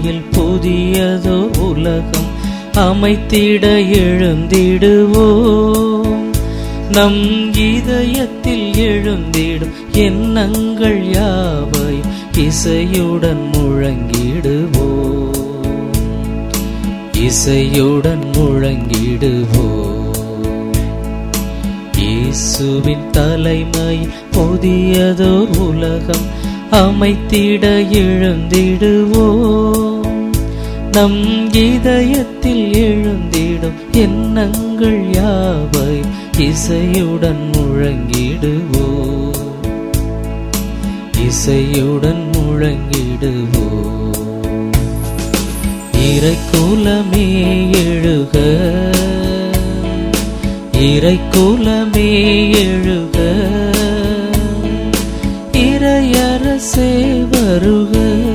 தலைமையில் புதியதோ உலகம் அமைத்திட எழுந்திடுவோம் நம் இதயத்தில் எழுந்திடும் எண்ணங்கள் யாவை இசையுடன் முழங்கிடுவோம் இசையுடன் முழங்கிடுவோம் இயேசுவின் தலைமை புதியதோர் உலகம் அமைத்திட எழுந்திடுவோம் நம் இதயத்தில் எழுந்திடும் எண்ணங்கள் யாவை இசையுடன் முழங்கிடுவோம் இசையுடன் முழங்கிடுவோம் இறைக்குலமே எழுக இறைக்குலமே எழுக இறையரசே வருக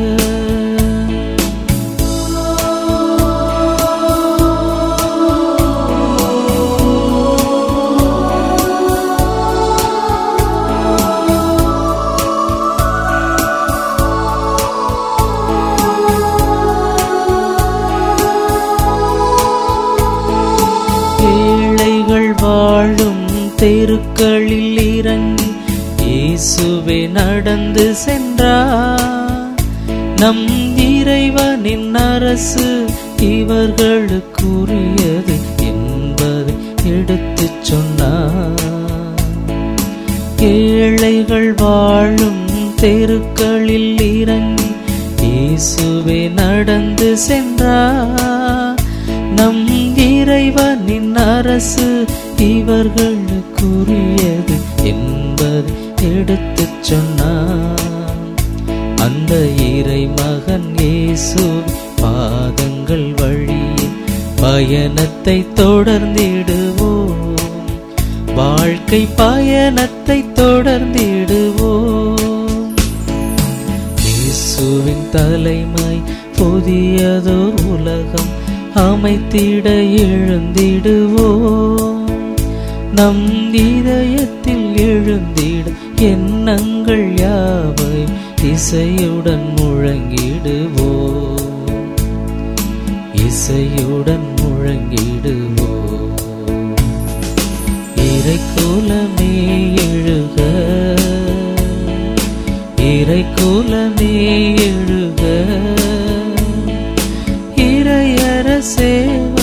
ஏழைகள் வாழும் தெருக்களில் இறங்கி இயேசுவே நடந்து சென்றார் நம் இறைவனின் அரசு இவர்களுக்குரியது என்பதை எடுத்துச் சொன்னார் ஏழைகள் வாழும் தெருக்களில் இறங்கி இயேசுவே நடந்து சென்றார் நம் இறைவனின் அரசு இவர்களுக்குரியது என்பதை எடுத்துச் சொன்னார் அந்த இறை மகன் இயேசு பாதங்கள் வழியே பயணத்தை தொடர்ந்திடுவோம் வாழ்க்கை பயணத்தை தொடர்ந்திடுவோம் இயேசுவின் தலைமை புதியதோர் உலகம் அமைத்திட எழுந்திடுவோம் நம் இதயத்தில் எழுந்திட எண்ணங்கள் யாவை இசையுடன் முழங்கிடுவோம் இசையுடன் முழங்கிடுவோம் இறைக்குலமே எழுக இறைக்குலமே எழுக இறையரசே